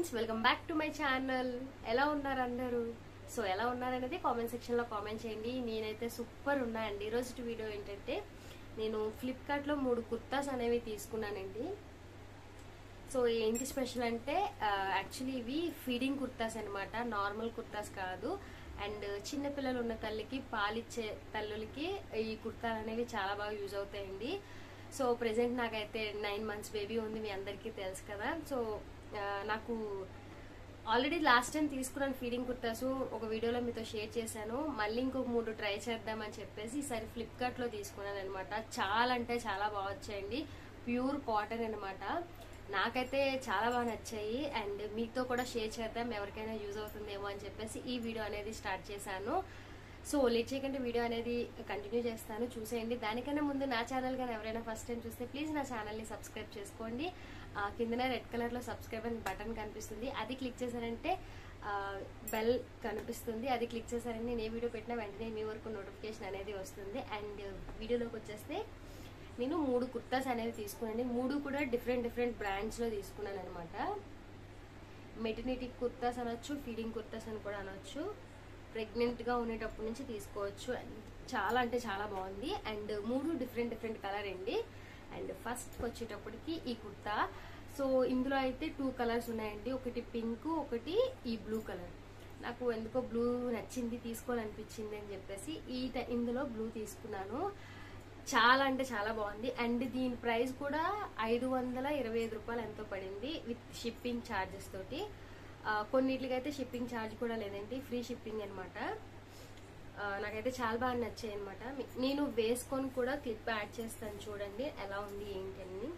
friends welcome back to my channel ఎలా ఉన్నారు అందరూ సో ఎలా ఉన్నారనేది కామెంట్ సెక్షన్ లో కామెంట్ చేయండి నేనైతే సూపర్ ఉన్నాయండి ఈ రోజు వీడియో ఏంటంటే నేను ఫ్లిప్కార్ట్ లో మూడు కుర్తాస్ అనేవి తీసుకున్నానండి సో ఏంటి స్పెషల్ అంటే యాక్చువల్లీ ఇవి ఫీడింగ్ కుర్తాస్ అన్నమాట నార్మల్ కుర్తాస్ కాదు అండ్ చిన్న పిల్లలు ఉన్న తల్లికి పాలిచ్చే తల్లులకి ఈ కుర్తాలు అనేవి చాలా బాగా యూజ్ అవుతాయండి సో ప్రెసెంట్ నాకైతే నైన్ మంత్స్ బేబీ ఉంది మీ అందరికీ తెలుసు కదా సో ఆ, నాకు ఆల్రెడీ లాస్ట్ టైం తీసుకున్నాను ఫీడింగ్ కుర్తాస్ ఒక వీడియోలో మీతో షేర్ చేశాను మళ్ళీ ఇంకొక మూడు ట్రై చేద్దామని చెప్పేసి ఈసారి ఫ్లిప్కార్ట్ లో తీసుకున్నాను అనమాట చాలా అంటే చాలా బాగా వచ్చాయండి ప్యూర్ కాటన్ అన్నమాట నాకైతే చాలా బాగా నచ్చాయి అండ్ మీతో కూడా షేర్ చేద్దాం ఎవరికైనా యూజ్ అవుతుందేమో అని చెప్పేసి ఈ వీడియో అనేది స్టార్ట్ చేశాను సో లేట్ చేయకుండా వీడియో అనేది కంటిన్యూ చేస్తాను చూసేయండి దానికన్నా ముందు నా ఛానల్ కానీ ఎవరైనా ఫస్ట్ టైం చూస్తే ప్లీజ్ నా ఛానల్ని సబ్స్క్రైబ్ చేసుకోండి ఆ, కిందన రెడ్ కలర్లో సబ్స్క్రైబ్ అని బటన్ కనిపిస్తుంది అది క్లిక్ చేశారంటే బెల్ కనిపిస్తుంది అది క్లిక్ చేశారంటే నేను ఏ వీడియో పెట్టినా వెంటనే మీ వరకు నోటిఫికేషన్ అనేది వస్తుంది అండ్ వీడియోలోకి వచ్చేస్తే నేను మూడు కుర్తాస్ అనేవి తీసుకున్నాను మూడు కూడా డిఫరెంట్ డిఫరెంట్ బ్రాండ్స్లో తీసుకున్నాను అనమాట మెటర్నిటీ కుర్తాస్ అనొచ్చు ఫీడింగ్ కుర్తాస్ అని కూడా అనొచ్చు ప్రెగ్నెంట్ గా ఉండేటప్పటి నుంచి తీసుకోవచ్చు And చాలా అంటే చాలా బాగుంది అండ్ మూడు డిఫరెంట్ డిఫరెంట్ కలర్ అండి అండ్ ఫస్ట్ వచ్చేటప్పటికి ఈ కుర్తా సో ఇందులో అయితే టూ కలర్స్ ఉన్నాయండి ఒకటి పింక్ ఒకటి ఈ బ్లూ కలర్ నాకు ఎందుకో బ్లూ నచ్చింది తీసుకోవాలనిపించింది అని చెప్పేసి ఈ ట- ఇందులో బ్లూ తీసుకున్నాను చాలా అంటే చాలా బాగుంది అండ్ దీని ప్రైస్ కూడా ఐదు వందల ఇరవై ఐదు రూపాయలు ఎంతో పడింది విత్ షిప్పింగ్ ఛార్జెస్ తోటి ఆ, కొన్నిటికి అయితే షిప్పింగ్ ఛార్జ్ కూడా లేదండి ఫ్రీ షిప్పింగ్ అనమాట నాకైతే చాలా బాగా నచ్చాయి అనమాట నేను వేసుకొని కూడా క్లిప్ యాడ్ చేస్తాను చూడండి ఎలా ఉంది ఏంటి అని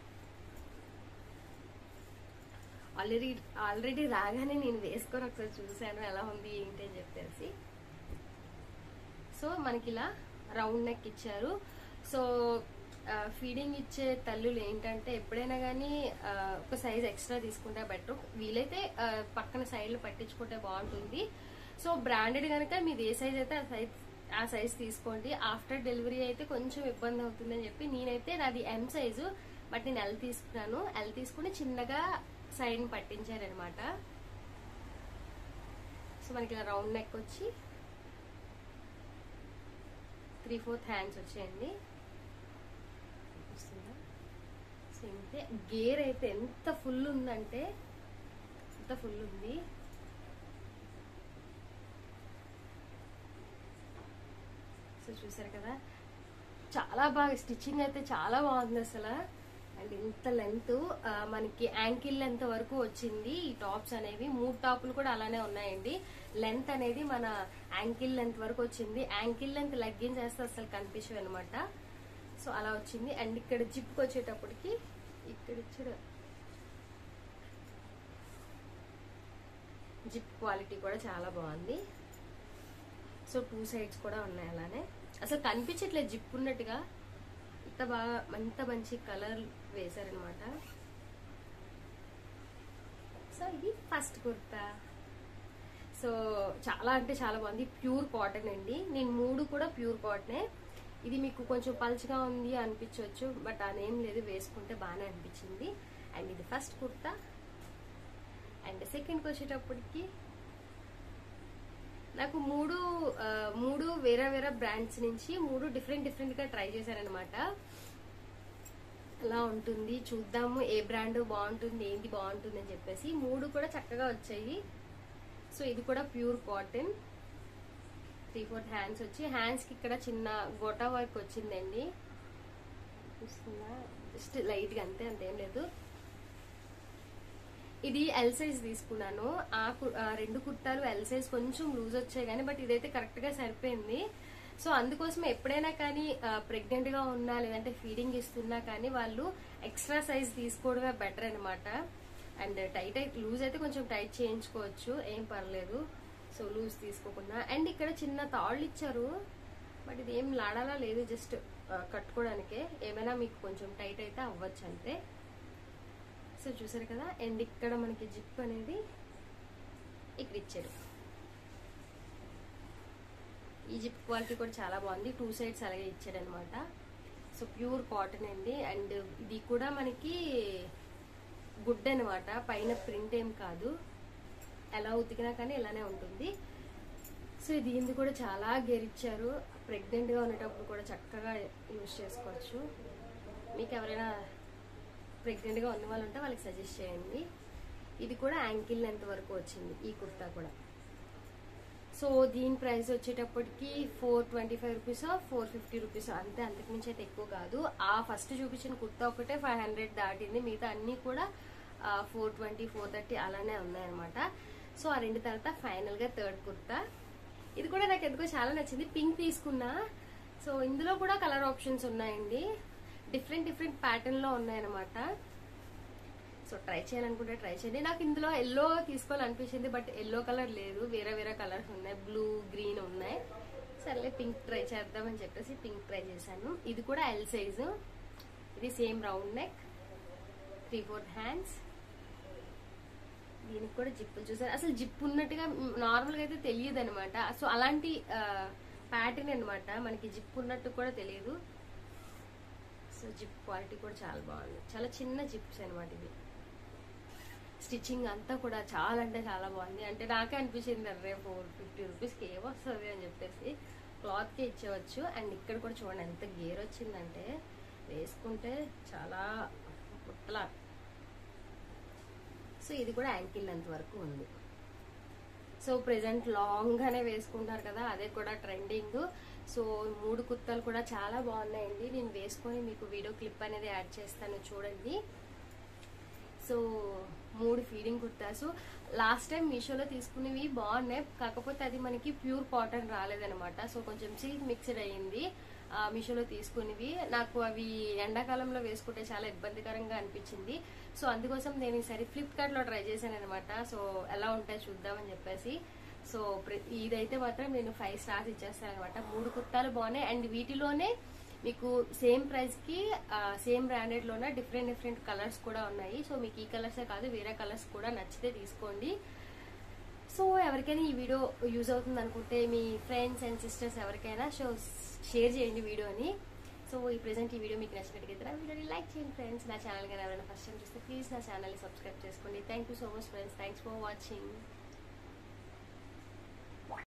ఆల్రెడీ ఆల్రెడీ రాగానే నేను వేసుకొని ఒకసారి చూశాను ఎలా ఉంది ఏంటి అని చెప్పేసి సో మనకి ఇలా రౌండ్ నెక్ ఇచ్చారు సో ఫీడింగ్ ఇచ్చే తల్లులు ఏంటంటే ఎప్పుడైనా కానీ ఒక సైజ్ ఎక్స్ట్రా తీసుకుంటే బెటర్ వీలైతే ఆ, పక్కన సైడ్లు పట్టించుకుంటే బాగుంటుంది సో బ్రాండెడ్ కనుక మీది ఏ సైజ్ అయితే ఆ సైజ్ ఆ సైజ్ తీసుకోండి ఆఫ్టర్ డెలివరీ అయితే కొంచెం ఇబ్బంది అవుతుందని చెప్పి నేనైతే నాది ఎం సైజు బట్ నేను ఎల్ తీసుకున్నాను ఎల్ తీసుకుని చిన్నగా సైడ్ పట్టించారనమాట సో మనకి ఇలా రౌండ్ నెక్ వచ్చి త్రీ ఫోర్త్ హ్యాండ్స్ వచ్చాయండి వస్తుందా సో ఇంతే గేర్ అయితే ఎంత ఫుల్ ఉందంటే ఎంత ఫుల్ ఉంది సో చూసారు కదా చాలా బాగా స్టిచ్చింగ్ అయితే చాలా బాగుంది అసలు అండ్ ఇంత లెంత్ మనకి యాంకిల్ లెంత్ వరకు వచ్చింది ఈ టాప్స్ అనేవి మూడు టాపులు కూడా అలానే ఉన్నాయండి లెంత్ అనేది మన యాంకిల్ లెంత్ వరకు వచ్చింది యాంకిల్ లెంత్ లెగ్గిన్ చేస్తే అసలు కనిపించవు అనమాట సో అలా వచ్చింది అండ్ ఇక్కడ జిప్కి వచ్చేటప్పటికి ఇక్కడ ఇచ్చాడు జిప్ క్వాలిటీ కూడా చాలా బాగుంది సో టూ సైడ్స్ కూడా ఉన్నాయి అలానే అసలు కనిపించట్లేదు జిప్ ఉన్నట్టుగా ఇంత బాగా అంత మంచి కలర్ వేశారనమాట సో ఇది ఫస్ట్ కుర్తా సో చాలా అంటే చాలా బాగుంది ప్యూర్ కాటన్ అండి నేను మూడు కూడా ప్యూర్ కాటనే ఇది మీకు కొంచెం పల్చగా ఉంది అనిపించవచ్చు బట్ అదేం లేదు వేసుకుంటే బాగానే అనిపించింది అండ్ ఇది ఫస్ట్ కుర్తా అండ్ సెకండ్కి వచ్చేటప్పటికి నాకు మూడు ఆ, మూడు వేరే వేరే బ్రాండ్స్ నుంచి మూడు డిఫరెంట్ డిఫరెంట్ గా ట్రై చేశారనమాట అలా ఉంటుంది చూద్దాము ఏ బ్రాండ్ బాగుంటుంది ఏంటి బాగుంటుంది అని చెప్పేసి మూడు కూడా చక్కగా వచ్చాయి సో ఇది కూడా pure cotton three fourth hands వచ్చి హ్యాండ్స్ కి ఇక్కడ చిన్న గోటా వర్క్ వచ్చిందండి చూస్తుందా జస్ట్ లైట్ గా అంతే అంతేం లేదు ఇది ఎల్ సైజ్ తీసుకున్నాను ఆ కు- ఆ రెండు కుర్తాలు ఎల్ సైజ్ కొంచెం లూజ్ వచ్చాయి కానీ బట్ ఇదైతే కరెక్ట్ గా సరిపోయింది సో అందుకోసం ఎప్పుడైనా కానీ ప్రెగ్నెంట్ గా ఉన్నా లేదంటే ఫీడింగ్ ఇస్తున్నా కానీ వాళ్ళు ఎక్స్ట్రా సైజ్ తీసుకోవడమే బెటర్ అనమాట అండ్ టైట్ అయితే లూజ్ అయితే కొంచెం టైట్ చేయించుకోవచ్చు ఏం పర్లేదు సో లూజ్ తీసుకోకుండా అండ్ ఇక్కడ చిన్న తాళ్ళు ఇచ్చారు బట్ ఇది ఏం లాడాలా లేదు జస్ట్ కట్టుకోవడానికే ఏమైనా మీకు కొంచెం టైట్ అయితే అవ్వచ్చు అంతే సో చూసారు కదా అండ్ ఇక్కడ మనకి జిప్ అనేది ఇక్కడ ఇచ్చారు ఈ జిప్ క్వాలిటీ కూడా చాలా బాగుంది టూ సైడ్స్ అలాగే ఇచ్చాడు అనమాట సో ప్యూర్ కాటన్ అండి అండ్ ఇది కూడా మనకి గుడ్ అనమాట పైన ప్రింట్ ఏం కాదు ఎలా ఉతికినా కానీ ఇలానే ఉంటుంది సో దీనిది కూడా చాలా గెరిచ్చారు ప్రెగ్నెంట్గా ఉండేటప్పుడు కూడా చక్కగా యూజ్ చేసుకోవచ్చు మీకు ఎవరైనా ప్రెగ్నెంట్గా ఉన్న వాళ్ళు ఉంటే వాళ్ళకి సజెస్ట్ చేయండి ఇది కూడా యాంకిల్ లెంత్ వరకు వచ్చింది ఈ కుర్తా కూడా సో దీని ప్రైస్ వచ్చేటప్పటికి four twenty five rupees four fifty rupees అంతే అంతకుమించి అయితే ఎక్కువ కాదు ఆ ఫస్ట్ చూపించిన కుర్తా ఒకటే ఫైవ్ హండ్రెడ్ దాటింది మిగతా అన్నీ కూడా ఫోర్ ట్వంటీ ఫోర్ థర్టీ అలానే ఉన్నాయన్నమాట సో ఆ రెండు తర్వాత ఫైనల్గా థర్డ్ కుర్తా ఇది కూడా నాకు ఎందుకో చాలా నచ్చింది పింక్ తీసుకున్నా సో ఇందులో కూడా కలర్ ఆప్షన్స్ ఉన్నాయండి డిఫరెంట్ డిఫరెంట్ ప్యాటర్న్ లో ఉన్నాయన్నమాట సో ట్రై చేయాలనుకుంటే ట్రై చేయండి నాకు ఇందులో ఎల్లో తీసుకోవాలనిపించింది బట్ ఎల్లో కలర్ లేదు వేరే వేరే కలర్స్ ఉన్నాయి బ్లూ గ్రీన్ ఉన్నాయి సర్లే పింక్ ట్రై చేద్దామని చెప్పేసి పింక్ ట్రై చేశాను ఇది కూడా ఎల్ సైజు ఇది same round neck three fourth hands దీనికి కూడా జిప్పులు చూసారు అసలు జిప్ ఉన్నట్టుగా నార్మల్గా అయితే తెలియదు అనమాట సో అలాంటి ప్యాటర్న్ అనమాట మనకి జిప్ ఉన్నట్టు కూడా తెలియదు సో జిప్ క్వాలిటీ కూడా చాలా బాగుంది చాలా చిన్న జిప్స్ అనమాట ఇది స్టిచ్చింగ్ అంతా కూడా చాలా అంటే చాలా బాగుంది అంటే నాకే అనిపించింది అరే ఫోర్ ఫిఫ్టీ రూపీస్కి ఏమొస్తుంది అని చెప్పేసి క్లాత్కే ఇచ్చేవచ్చు అండ్ ఇక్కడ కూడా చూడండి ఎంత గేర్ వచ్చిందంటే వేసుకుంటే చాలా పుట్టలా సో ఇది కూడా యాంకిల్ లెంత్ వరకు ఉంది సో ప్రెసెంట్ లాంగ్ గానే వేసుకుంటారు కదా అదే కూడా ట్రెండింగ్ సో మూడు కుర్తాలు కూడా చాలా బాగున్నాయండి నేను వేసుకొని మీకు వీడియో క్లిప్ అనేది యాడ్ చేస్తాను చూడండి సో మూడు ఫీడింగ్ కుర్తాసు లాస్ట్ టైం మీషోలో తీసుకునేవి బాగున్నాయి కాకపోతే అది మనకి ప్యూర్ కాటన్ రాలేదనమాట సో కొంచెం సిల్క్ మిక్స్డ్ అయ్యింది ఆ, మీషోలో తీసుకునేవి నాకు అవి ఎండాకాలంలో వేసుకుంటే చాలా ఇబ్బందికరంగా అనిపించింది సో అందుకోసం నేను ఈసారి ఫ్లిప్కార్ట్ లో ట్రై చేశాను అనమాట సో ఎలా ఉంటాయి చూద్దామని చెప్పేసి సో ప్ర- ఇదైతే మాత్రం నేను ఫైవ్ స్టార్స్ ఇచ్చేస్తాను అనమాట మూడు కుర్తాలు బాగున్నాయి అండ్ వీటిలోనే మీకు సేమ్ ప్రైస్ కి సేమ్ బ్రాండెడ్ లోనే డిఫరెంట్ డిఫరెంట్ కలర్స్ కూడా ఉన్నాయి సో మీకు ఈ కలర్సే కాదు వేరే కలర్స్ కూడా నచ్చితే తీసుకోండి సో ఎవరికైనా ఈ వీడియో యూజ్ అవుతుంది అనుకుంటే మీ ఫ్రెండ్స్ అండ్ సిస్టర్స్ ఎవరికైనా సో షేర్ చేయండి వీడియోని సో ఈ ప్రెసెంట్ ఈ వీడియో మీకు నచ్చినట్టుగైతే నా వీడియోని లైక్ చేయండి ఫ్రెండ్స్ నా ఛానల్ కానీ ఎవరైనా ఫస్ట్ టైం చూస్తే ప్లీజ్ నా ఛానల్ని సబ్స్క్రైబ్ చేసుకోండి thank you so much friends thanks for watching